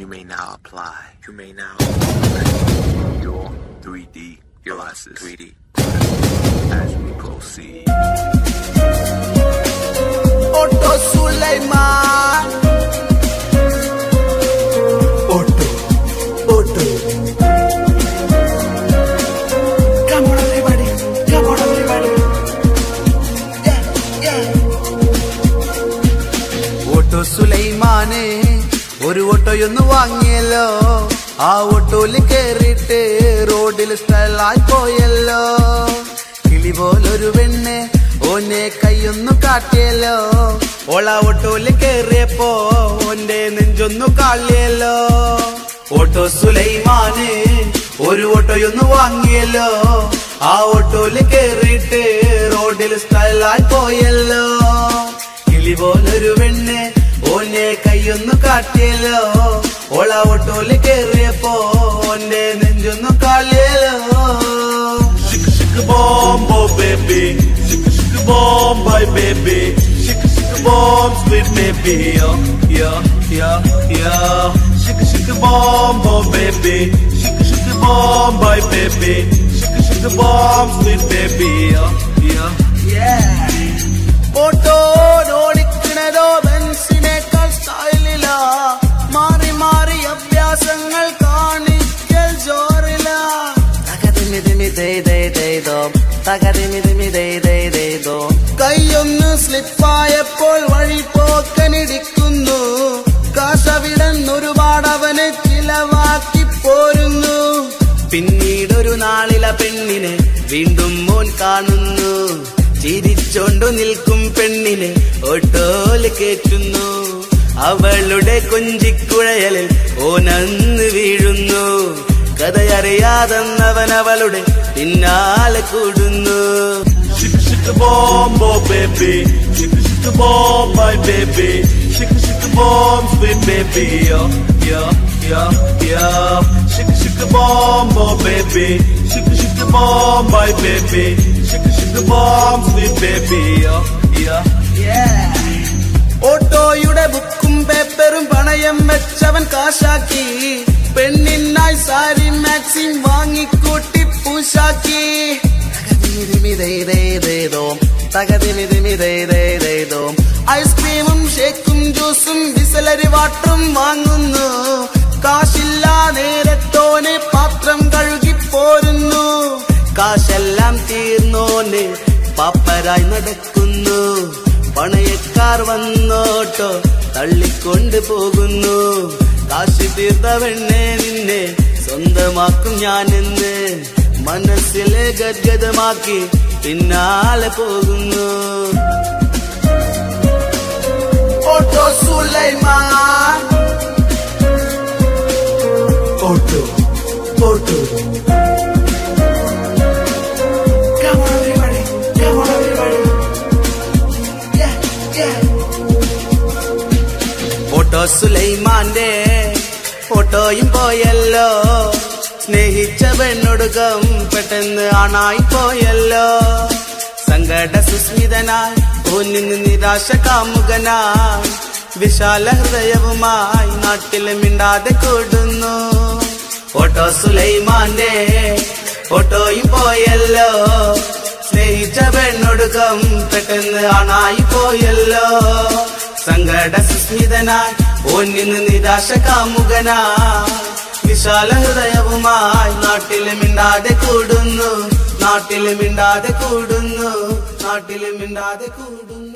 You may now apply. You may now apply your 3D glasses. 3D as we proceed. Otto Sulaiman Otto Otto Come on everybody Come on everybody Yeah yeah auto സുലൈമാനെ ഒരു ഓട്ടോയൊന്ന് വാങ്ങിയല്ലോ ആ ഓട്ടോയിൽ കേറിയിട്ട് റോഡിൽ സ്റ്റൈലായി പോയല്ലോ കിളി പോലൊരു പെണ്ണ് ഓനെ കൈയൊന്നു കാട്ടിയല്ലോ ഓള ഓട്ടോയിൽ കേറിയപ്പോ ഓന്റെ നെഞ്ചൊന്നു കാളിയല്ലോ ഓട്ടോ സുലൈമാന് ഒരു ഓട്ടോയൊന്ന് വാങ്ങിയല്ലോ ആ ഓട്ടോയിൽ കേറിയിട്ട് റോഡിൽ സ്റ്റൈലായി പോയല്ലോ കിളി പോലൊരു പെണ്ണ് ഓനെ കൈയൊന്നു കാട്ടിയല്ലോ ഓള ഓട്ടോല് കേറിയപ്പോ ഓന്റെ നെഞ്ചൊന്നു കാളിയല്ലോ Shika shika bomb, oh baby. Shika shika bomb, my baby. Shika shika bomb, sweet baby. Yeah, yeah, yeah, yeah. Shika shika bomb, oh baby. Shika shika bomb, my baby. Shika shika bomb, sweet baby. Yeah, yeah. Auto ഓടിക്കണതോ ബെൻസിനേക്കാൾ സ്റ്റൈലിലാ മാറി മാറി അഭ്യാസങ്ങൾ കാണിക്കൽ ജോറില കൈയൊന്ന് സ്ലിപ്പായപ്പോൾ വഴി പോക്കനിടിക്കുന്നു കാശവിടൻ ഒരുപാട് അവന് ചിലവാക്കി പോരുന്നു പിന്നീടൊരു നാളില പെണ്ണിനെ വീണ്ടും മോൻ കാണുന്നു ചിരിച്ചോണ്ടു നിൽക്കും പെണ്ണിനെ ഓട്ടോല് കേറ്റുന്നു അവളുടെ കൊഞ്ചിക്കുഴയലിൽ ഓനന്ന് വീഴുന്നു കഥയറിയാതെന്നവൻ അവളുടെ പിന്നാലെ കൂടുന്നു Shika shika bomb, oh baby. Shika shika bomb, my baby. Shika shika bomb, sweet baby. Yeah, yeah, yeah, yeah. Shika shika bomb, oh baby. Shika shika bomb, my baby. Shika shika bomb, sweet baby. Yeah, yeah. ഓട്ടോയുടെ ബുക്കും പേപ്പറും പണയം വെച്ചവൻ കാശാക്കി പെണ്ണിനായി sari Maxim വാങ്ങിക്കൂട്ടി പൂശാക്കി ഐസ്ക്രീമും ഷേക്കും ജ്യൂസും ബിസലരി വാട്ടറും വാങ്ങുന്നു കാശില്ല നേരത്തോനെ പാത്രം കഴുകി പോരുന്നു കാശെല്ലാം തീർന്നോന് പാപ്പരായി നടക്കുന്നു പണയക്കാർ വന്നോട്ടോ തള്ളിക്കൊണ്ട് പോകുന്നു കാശി തീർത്തവണ്ണെ നിന്നെ സ്വന്തമാക്കും ഞാനെന്ന് മനസ്സിലെ ഗദ്ഗതമാക്കി പിന്നാലെ പോകുന്നു auto Sulaiman auto auto Come on everybody, come on everybody. Yeah, yeah. Auto സുലൈമാന്റെ ഓട്ടോയും പോയല്ലോ സ്നേഹിച്ച പെണ്ണൊടുക്കം പെട്ടെന്ന് ആണായി പോയല്ലോ സങ്കട സുസ്മിതനായി ഒന്നിന് നിരാശ കാമുകനായി വിശാല ഹൃദയവുമായി നാട്ടിൽ മിണ്ടാതെ കൂടുന്നു ഓട്ടോ സുലൈമാന്റെ ഓട്ടോയും പോയല്ലോ സ്നേഹിച്ച പെണ്ണൊടുക്കം പെട്ടെന്ന് ആണായി പോയല്ലോ സങ്കട സുസ്മിതനായി ഒന്നിന് നിരാശ കാമുകനായി വിശാല ഹൃദയവുമായി നാട്ടിൽ മിണ്ടാതെ കൂടുന്നു നാട്ടിൽ മിണ്ടാതെ കൂടുന്നു നാട്ടിൽ മിണ്ടാതെ കൂടുന്നു